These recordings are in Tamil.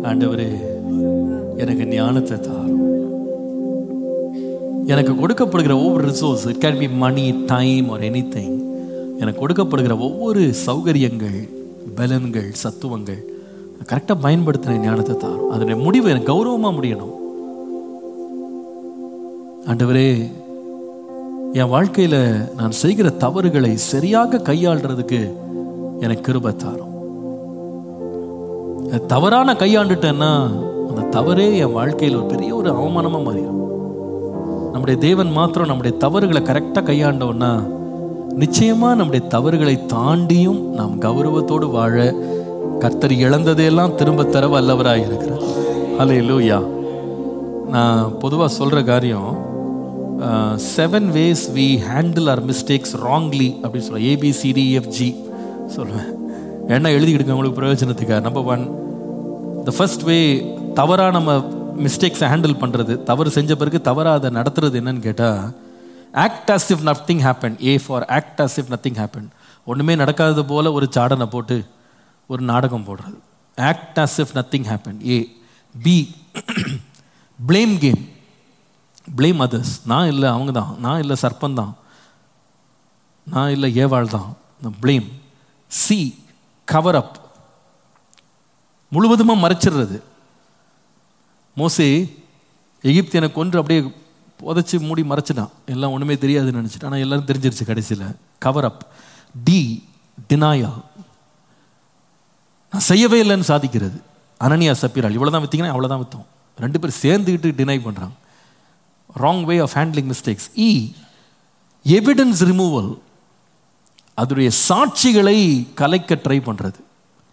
ஆண்டவரே எனக்கு ஞானத்தை தாரும் எனக்கு கொடுக்கப்படுகிற ஒவ்வொரு resource it can be money time or any எனக்கு கொடுக்கப்படுகிற ஒவ்வொரு சௌகரியங்கள் பலன்கள் சத்துவங்கள் கரெக்டாக பயன்படுத்தின ஞானத்தை தாரும் அதனுடைய முடிவு எனக்கு கௌரவமாக முடியணும் ஆண்டவரே என் வாழ்க்கையில நான் செய்கிற தவறுகளை சரியாக கையாளுறதுக்கு எனக்கு கிருபை தாரும் அது தவறான கையாண்டுட்டேன்னா அந்த தவறே என் வாழ்க்கையில் ஒரு பெரிய ஒரு அவமானமா மாறிடும் நம்முடைய தேவன் மாத்திரம் நம்முடைய தவறுகளை கரெக்டாக கையாண்டோம்னா நிச்சயமா நம்முடைய தவறுகளை தாண்டியும் நாம் கௌரவத்தோடு வாழ கர்த்தர் இழந்ததையெல்லாம் திரும்ப தர வல்லவராக இருக்கிறார் ஹலே லூயா நான் பொதுவாக சொல்ற காரியம் seven ways we handle R mistakes wrongly அப்படின்னு சொல்லுவேன் ஏபிசிடிஎஃப்ஜி சொல்லுவேன் என்ன எழுதிக்கிட்டு உங்களுக்கு பிரயோஜனத்துக்காக நம்பர் ஒன் த ஃபர்ஸ்ட் வே தவறாக நம்ம மிஸ்டேக்ஸை ஹேண்டில் பண்ணுறது தவறு செஞ்ச பிறகு தவறாக அதை நடத்துறது என்னன்னு கேட்டால் act as if nothing happen A for act as if nothing happen ஒன்றுமே நடக்காதது போல ஒரு சாடனை போட்டு ஒரு நாடகம் போடுறது act as if nothing happen A B blame game blame others நான் இல்லை அவங்க தான் நான் இல்லை சர்ப்பம் தான் நான் இல்லை ஏவாள் தான் blame சி கவர் அப் முழுவதுமாக மறைச்சிடுறது மோசே எகிப்தியனை கொன்று அப்படியே புதைச்சி மூடி மறைச்சிட்டான் எல்லாம் ஒன்றுமே தெரியாதுன்னு நினச்சிட்டு ஆனால் எல்லாரும் தெரிஞ்சிருச்சு கடைசியில் கவர் அப் டி டினாயா நான் செய்யவே இல்லைன்னு சாதிக்கிறது அனனியா சப்பிரால் இவ்வளோ தான் விற்றீங்கன்னா அவ்வளோதான் விற்றோம் ரெண்டு பேரும் சேர்ந்துக்கிட்டு டினை பண்ணுறாங்க wrong way of handling mistakes E evidence removal அதனுடைய சாட்சிகளை கலைக்க ட்ரை பண்ணுறது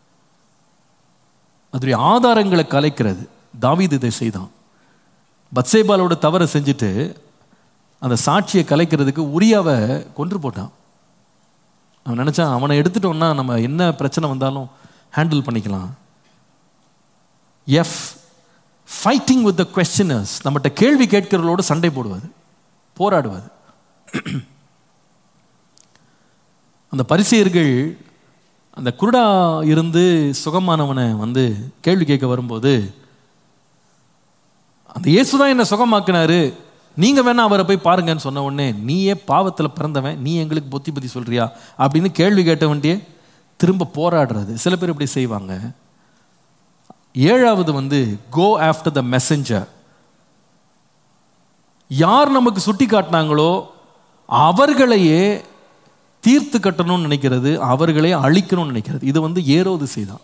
அதனுடைய ஆதாரங்களை கலைக்கிறது தாவீது இதை செய்தான் பத்சேபாலோட தவறை செஞ்சுட்டு அந்த சாட்சியை கலைக்கிறதுக்கு உரியாவை கொன்று போட்டான் அவன் நினச்சான் அவனை எடுத்துட்டோம்னா நம்ம என்ன பிரச்சனை வந்தாலும் ஹேண்டில் பண்ணிக்கலாம் F fighting with the questioners நம்மகிட்ட கேள்வி கேட்கிறவர்களோடு சண்டை போடுவது போராடுவது அந்த பரிசெயர்கள் அந்த குருடா இருந்து சுகமானவனை வந்து கேள்வி கேட்க வரும்போது அந்த இயேசு தான் என்னை சுகமாக்குனாரு நீங்க வேணா அவரை போய் பாருங்கன்னு சொன்ன உடனே நீயே பாவத்தில் பிறந்தவன் நீ எங்களுக்கு புத்தி புத்தி சொல்றியா அப்படின்னு கேள்வி கேட்டவன்ட்டே திரும்ப போராடுறது சில பேர் இப்படி செய்வாங்க ஏழாவது வந்து கோ ஆஃப்டர் த மெசஞ்சர் யார் நமக்கு சுட்டி காட்டினாங்களோ அவர்களையே தீர்த்து கட்டணும்னு நினைக்கிறது அவர்களே அழிக்கணும்னு நினைக்கிறது இது வந்து ஏரோது செய்தான்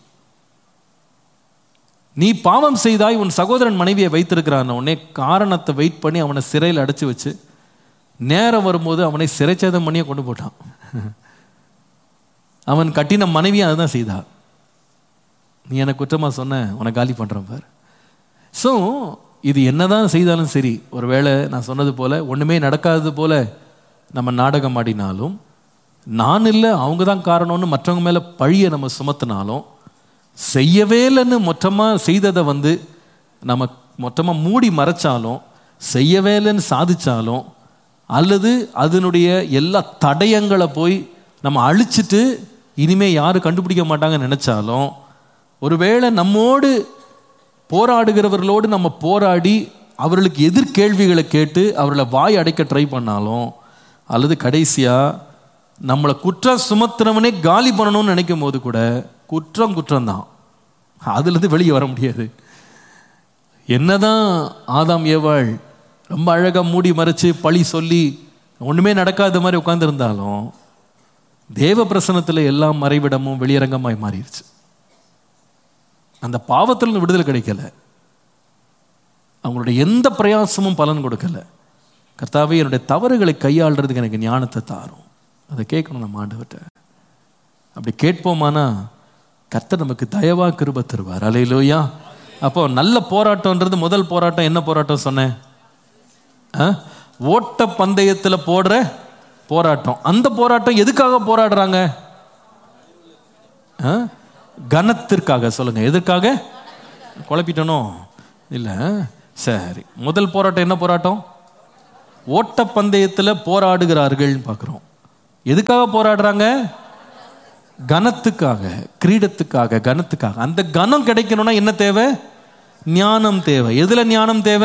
நீ பாவம் செய்தாய் உன் சகோதரன் மனைவியை வைத்திருக்கிறான் உடனே காரணத்தை வெயிட் பண்ணி அவனை சிறையில் அடைச்சு வச்சு நேரம் வரும்போது அவனை சிறைச்சேதம் பண்ணியே கொண்டு போட்டான் அவன் கட்டின மனைவியும் அதுதான் செய்தா நீ எனக்கு குற்றமா சொன்ன உனக்கு காலி பண்றேன் பார் ஸோ இது என்னதான் செய்தாலும் சரி ஒருவேளை நான் சொன்னது போல ஒண்ணுமே நடக்காதது போல நம்ம நாடகம் ஆடினாலும் நான் இல்லை அவங்க தான் காரணம்னு மற்றவங்க மேல பழியை நம்ம சுமத்தினாலும் செய்யவே இல்லைன்னு மொத்தமாக செய்ததை வந்து நம்ம மொத்தமாக மூடி மறைச்சாலும் செய்யவே இல்லைன்னு சாதிச்சாலும் அல்லது அதனுடைய எல்லா தடயங்களை போய் நம்ம அழிச்சிட்டு இனிமே யாரும் கண்டுபிடிக்க மாட்டாங்கன்னு நினைச்சாலும் ஒருவேளை நம்மோடு போராடுகிறவர்களோடு நம்ம போராடி அவர்களுக்கு எதிர்கேள்விகளை கேட்டு அவர்களை வாய் அடைக்க ட்ரை பண்ணாலும் அல்லது கடைசியா நம்மளை குற்றம் சுமத்துறவனே காலி பண்ணணும்னு நினைக்கும் போது கூட குற்றம் குற்றம் தான் அதுலேருந்து வெளியே வர முடியாது என்னதான் ஆதாம் ஏவாள் ரொம்ப அழகாக மூடி மறைச்சு பழி சொல்லி ஒன்றுமே நடக்காத மாதிரி உட்காந்துருந்தாலும் தேவ பிரசனத்தில் எல்லா மறைவிடமும் வெளியரங்கமாய் மாறிடுச்சு அந்த பாவத்தில் விடுதலை கிடைக்கல அவங்களுடைய எந்த பிரயாசமும் பலன் கொடுக்கல கர்த்தாவே என்னுடைய தவறுகளை கையாளுறதுக்கு எனக்கு ஞானத்தை தாரும் அதை கேட்கணும் நம்ம ஆண்டவர்கிட்ட அப்படி கேட்போமானா கர்த்தர் நமக்கு தயவா கிருப தருவார் அலையிலோயா அப்போ நல்ல போராட்டம்ன்றது முதல் போராட்டம் என்ன போராட்டம் சொன்னேன் ஆ? ஓட்ட பந்தயத்தில் போடுற போராட்டம் அந்த போராட்டம் எதுக்காக போராடுறாங்க ஆ? கனத்திற்காக சொல்லுங்க எதற்காக குழப்பிட்டனோ இல்லை சரி முதல் போராட்டம் என்ன போராட்டம் ஓட்டப்பந்தயத்தில் போராடுகிறார்கள் பார்க்குறோம் எதுக்காக போராடுறாங்க கனத்துக்காக கிரீடத்துக்காக கனத்துக்காக அந்த கனம் கிடைக்கணும்னா என்ன தேவை ஞானம் தேவை எதுல ஞானம் தேவை